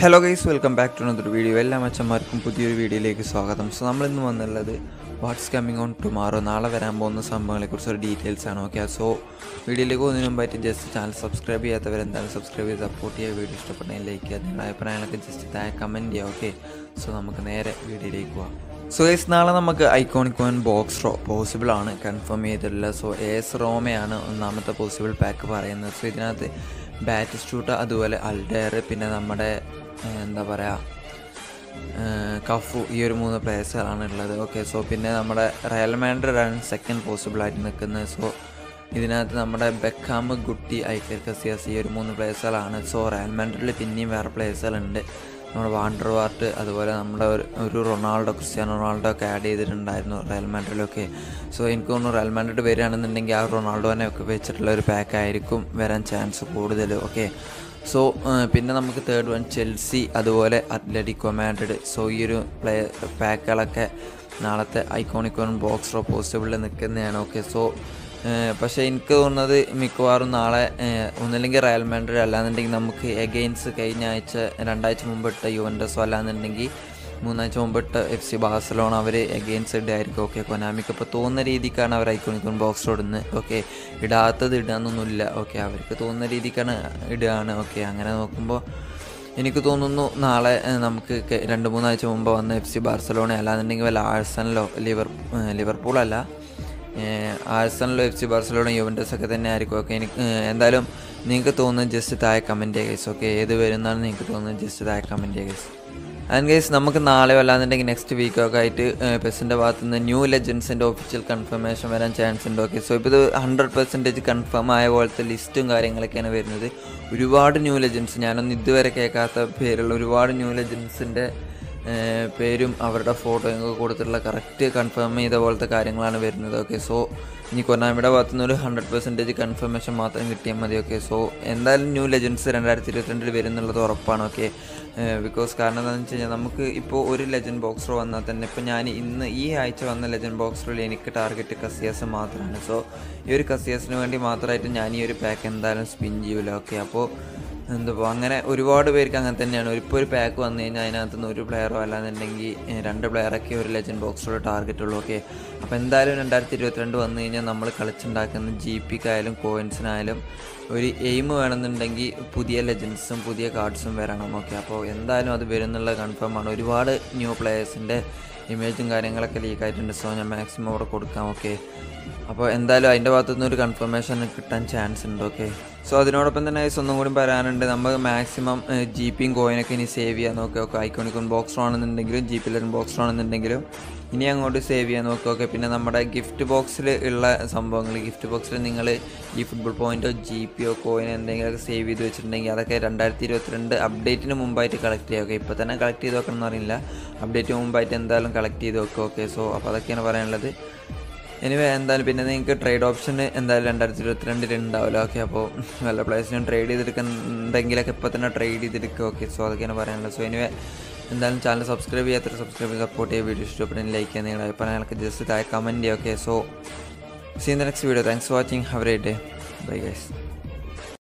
hello guys welcome back to another video എല്ലാ അച്ഛന്മാർക്കും പുതിയൊരു വീഡിയോയിലേക്ക് സ്വാഗതം സോ നമ്മളിന്ന് വന്നുള്ളത് വാട്ട്സ് കമ്മിങ് ഓൺ ടുമാറോ നാളെ വരാൻ പോകുന്ന സംഭവങ്ങളെക്കുറിച്ച് ഒരു ഡീറ്റെയിൽസ് ആണ് ഓക്കെ സോ വീഡിയോയിലേക്ക് പോകുന്നതിന് മുമ്പായിട്ട് ജസ്റ്റ് ചാനൽ സബ്സ്ക്രൈബ് ചെയ്യാത്തവർ എന്തായാലും സബ്സ്ക്രൈബ് ചെയ്ത് സപ്പോർട്ട് ചെയ്യുക വീഡിയോ ഇഷ്ടപ്പെട്ടെങ്കിൽ ലൈക്ക് ചെയ്യുക നിങ്ങളുടെ അഭിപ്രായങ്ങളൊക്കെ ജസ്റ്റ് താഴെ കമൻറ്റ് ചെയ്യുക ഓക്കെ സോ നമുക്ക് നേരെ വീഡിയോയിലേക്ക് പോകാം സോ ഗൈസ് നാളെ നമുക്ക് iconic one box row possible ആണ് കൺഫേം ചെയ്തിട്ടില്ല സോ എസ് റോമയാണ് ഒന്നാമത്തെ പോസിബിൾ പാക്ക് പറയുന്നത് സോ ഇതിനകത്ത് ബാറ്റിസ്റ്റൂട്ട് അതുപോലെ അൽഡയർ പിന്നെ നമ്മുടെ ഏഹ്, എന്താ പറയുക കഫു ഈ ഒരു മൂന്ന് പ്ലേയേഴ്സുകളാണ് ഉള്ളത് ഓക്കെ സോ പിന്നെ നമ്മുടെ റയൽ മാൻഡ്രിഡാണ് സെക്കൻഡ് പോസിബിൾ ആയിട്ട് നിൽക്കുന്നത് സോ ഇതിനകത്ത് നമ്മുടെ ബെക്കാം ഗുട്ടി ഐക്കർ കസിയാസ് ഈ ഒരു മൂന്ന് പ്ലേയേഴ്സുകളാണ് സോ റയൽ മാൻഡ്രിഡിൽ പിന്നെയും വേറെ പ്ലേയേഴ്സുകളുണ്ട് നമ്മുടെ വാണ്ടർ വാർട്ട് അതുപോലെ നമ്മുടെ ഒരു ഒരു റൊണാൾഡോ ക്രിസ്ത്യാനോ റൊണാൾഡോ ഒക്കെ ആഡ് ചെയ്തിട്ടുണ്ടായിരുന്നു റയൽ മാൻഡ്രിഡിലൊക്കെ സോ എനിക്ക് തോന്നുന്നു റയൽ മാൻഡ്രിഡ് വരികയാണെന്നുണ്ടെങ്കിൽ ആ റൊണാൾഡോനെ ഒക്കെ വെച്ചിട്ടുള്ള ഒരു പാക്ക് ആയിരിക്കും വരാൻ ചാൻസ് കൂടുതൽ ഓക്കെ സോ പിന്നെ നമുക്ക് തേർഡ് വൺ ചെൽസി അതുപോലെ അത്ലറ്റിക്കോ മാഡ്രിഡ് സോ ഈ ഒരു പ്ലേ പാക്കുകളൊക്കെ നാളത്തെ ഐക്കോണിക് വൺ ബോക്സ് റോ പോസിബിളിൽ നിൽക്കുന്നതാണ് ഓക്കെ സോ പക്ഷേ എനിക്ക് തോന്നുന്നത് മിക്കവാറും നാളെ ഏഹ്, ഒന്നില്ലെങ്കിൽ റയൽ മാൻഡ്രിഡ് അല്ലാന്നുണ്ടെങ്കിൽ നമുക്ക് എഗെയിൻസ് കഴിഞ്ഞ ആഴ്ച രണ്ടാഴ്ച മുമ്പ് ഇട്ട യുവൻഡസോ അല്ലാന്നുണ്ടെങ്കിൽ മൂന്നാഴ്ച മുമ്പ് ഇട്ട എഫ് സി ബാഴ്സലോണ അവർ എഗെയിൻസ്റ്റ് ഇടായിരിക്കും ഓക്കെ കൊനാമിക്ക് ഇപ്പോൾ തോന്നുന്ന രീതിക്കാണ് അവർ ഐക്കോണിക് ബോക്സ് ഇടുന്നത് ഓക്കെ ഇടാത്തത് ഇടാന്നൊന്നുമില്ല ഓക്കെ അവർക്ക് തോന്നുന്ന രീതിക്കാണ് ഇടുകയാണ് ഓക്കെ അങ്ങനെ നോക്കുമ്പോൾ എനിക്ക് തോന്നുന്നു നാളെ ഏഹ്, നമുക്ക് ക- രണ്ട് മൂന്നാഴ്ച മുമ്പ് വന്ന എഫ് സി ബാർസലോണ അല്ലാന്നുണ്ടെങ്കിൽ വല്ല ആഴ്സണലോ ലിവർ ഏഹ്, ലിവർപൂളല്ല ഏഹ്, ആഴ്സണലോ എഫ് സി ബാർസലോണ യുവൻറ്റസ് ഒക്കെ തന്നെ ആയിരിക്കും ഓക്കെ എനിക്ക് ഏഹ്, എന്തായാലും നിങ്ങൾക്ക് തോന്നുന്നത് ജസ്റ്റ് താഴെ കമൻറ്റ് ചെയ്യുക ഗൈസ് ഓക്കെ ഏത് വരുന്നതാണ് നിങ്ങൾക്ക് തോന്നുന്നത് ജസ്റ്റ് താഴെ കമൻറ്റ് ചെയ്യുക ഗൈസ് ആൻഡ് ഗൈസ് നമുക്ക് നാളെ അല്ലാന്നുണ്ടെങ്കിൽ നെക്സ്റ്റ് വീക്കൊക്കെ ആയിട്ട് പെസിൻ്റെ ഭാഗത്ത് നിന്ന് ന്യൂ ലെജൻസിൻ്റെ ഒഫീഷ്യൽ കൺഫർമേഷൻ വരാൻ ചാൻസ് ഉണ്ട് ഓക്കെ സോ ഇപ്പോൾ ഇത് ഹൺഡ്രഡ് പെർസെൻറ്റേജ് കൺഫേം ആയ പോലത്തെ ലിസ്റ്റും കാര്യങ്ങളൊക്കെയാണ് വരുന്നത് ഒരുപാട് ന്യൂ ലെജൻസ് ഞാനൊന്നും ഇതുവരെ കേൾക്കാത്ത പേരുള്ള ഒരുപാട് ന്യൂ ലെജൻസിൻ്റെ പേരും അവരുടെ ഫോട്ടോയും ഒക്കെ കൊടുത്തിട്ടുള്ള കറക്റ്റ് കൺഫേം ചെയ്ത പോലത്തെ കാര്യങ്ങളാണ് വരുന്നത് ഓക്കെ സോ ഇനി കൊനാമിയുടെ ഭാഗത്തു നിന്ന് ഒരു ഹൺഡ്രഡ് പെർസെൻറ്റേജ് കൺഫർമേഷൻ മാത്രം കിട്ടിയാൽ മതി ഓക്കെ സോ എന്തായാലും ന്യൂ ലെജൻസ് രണ്ടായിരത്തി ഇരുപത്തിരണ്ടിൽ വരുന്നുള്ളത് ഉറപ്പാണ് ഓക്കെ ബിക്കോസ് കാരണം എന്താണെന്ന് വെച്ച് കഴിഞ്ഞാൽ നമുക്ക് ഇപ്പോൾ ഒരു ലെജൻഡ് ബോക്സർ വന്നാൽ തന്നെ ഇപ്പോൾ ഞാൻ ഇന്ന് ഈ ആഴ്ച വന്ന ലെജൻഡ് ബോക്സറിൽ എനിക്ക് ടാർഗറ്റ് കസിയാസ് മാത്രമാണ് സോ ഈ ഒരു കസിയാസിന് വേണ്ടി മാത്രമായിട്ട് ഞാൻ ഈ ഒരു പാക്ക് എന്തായാലും സ്പിൻ ചെയ്യൂല ഓക്കെ അപ്പോൾ എന്താ അങ്ങനെ ഒരുപാട് പേർക്ക് അങ്ങനെ തന്നെയാണ് ഇപ്പോൾ ഒരു പാക്ക് വന്നു കഴിഞ്ഞാൽ അതിനകത്ത് നിന്ന് ഒരു പ്ലെയറോ അല്ലാന്നുണ്ടെങ്കിൽ ഏഹ്, രണ്ട് പ്ലെയറൊക്കെ ഒരു ലെജൻഡ് ബോക്സിലുള്ള ടാർഗറ്റ് ഉള്ളൂ ഓക്കെ അപ്പോൾ എന്തായാലും രണ്ടായിരത്തി ഇരുപത്തിരണ്ട് വന്നു കഴിഞ്ഞാൽ നമ്മൾ കളിച്ചുണ്ടാക്കുന്ന ജി പിക്കായാലും കോയിൻസിനായാലും ഒരു എയിം വേണമെന്നുണ്ടെങ്കിൽ പുതിയ ലെജൻസും പുതിയ കാർഡ്സും വരണം ഓക്കെ അപ്പോൾ എന്തായാലും അത് വരുന്നുള്ള കൺഫേം ആണ് ഒരുപാട് ന്യൂ പ്ലെയേഴ്സിൻ്റെ ഇമേജും കാര്യങ്ങളൊക്കെ ലീക്ക് ആയിട്ടുണ്ട് സോ ഞാൻ മാക്സിമം അവിടെ കൊടുക്കാം ഓക്കെ അപ്പോൾ എന്തായാലും അതിൻ്റെ ഭാഗത്തുനിന്ന് ഒരു കൺഫർമേഷൻ കിട്ടാൻ ചാൻസ് ഉണ്ട് ഓക്കെ സോ അതിനോടൊപ്പം തന്നെ guys ഒന്നും കൂടി പറയാനുണ്ട് നമ്മൾ മാക്സിമം ജി പിയും കോയിനൊക്കെ ഇനി സേവ് ചെയ്യാൻ നോക്കുക ഓക്കെ ഐക്കോണിക്കോൺ ബോക്സ് ആണെന്നുണ്ടെങ്കിലും ജി പി ലെൻ ബോക്സ് ആണെന്നുണ്ടെങ്കിലും ഇനി അങ്ങോട്ട് സേവ് ചെയ്യാൻ നോക്കുക ഓക്കെ പിന്നെ നമ്മുടെ ഗിഫ്റ്റ് ബോക്സിൽ ഉള്ള സംഭവങ്ങൾ ഗിഫ്റ്റ് ബോക്സിൽ നിങ്ങൾ ഈ ഫുട്ബോൾ പോയിന്റോ ജി പിയോ കോയിൻ എന്തെങ്കിലുമൊക്കെ സേവ് ചെയ്ത് വെച്ചിട്ടുണ്ടെങ്കിൽ അതൊക്കെ രണ്ടായിരത്തി ഇരുപത്തിരണ്ട് അപ്ഡേറ്റിന് മുമ്പായിട്ട് കളക്ട് ചെയ്യുക ഓക്കെ ഇപ്പോൾ തന്നെ കളക്ട് ചെയ്ത് വെക്കണം എന്ന് അറിയില്ല അപ്ഡേറ്റിന് മുമ്പായിട്ട് എന്തായാലും കളക്ട് ചെയ്ത് വെക്കുക ഓക്കെ സോ അപ്പോൾ അതൊക്കെയാണ് പറയാനുള്ളത് എനിവേ എന്തായാലും പിന്നെ നിങ്ങൾക്ക് ട്രേഡ് ഓപ്ഷൻ എന്തായാലും രണ്ടായിരത്തി ഇരുപത്തിരണ്ടിൽ ഉണ്ടാവില്ല ഓക്കെ അപ്പോൾ വല്ല പ്ലേസിനും ട്രേഡ് ചെയ്തെടുക്കുന്നുണ്ടെങ്കിലൊക്കെ ഇപ്പോൾ തന്നെ ട്രേഡ് ചെയ്തെടുക്കുക ഓക്കെ സോ അതൊക്കെയാണ് പറയാനുള്ളത് സോ എനിവേ എന്തായാലും ചാനൽ സബ്സ്ക്രൈബ് ചെയ്യാത്ത സബ്സ്ക്രൈബ് ചെയ്ത് സപ്പോർട്ട് ചെയ്യുക വീഡിയോ ഇഷ്ടപ്പെട്ടെങ്കിൽ ലൈക്ക് ചെയ്യുക നിങ്ങളുടെ അഭിപ്രായങ്ങളൊക്കെ ജസ്റ്റ് താഴെ കമൻറ്റ് ചെയ്യുക okay so seen the next video thanks for watching have day bye guys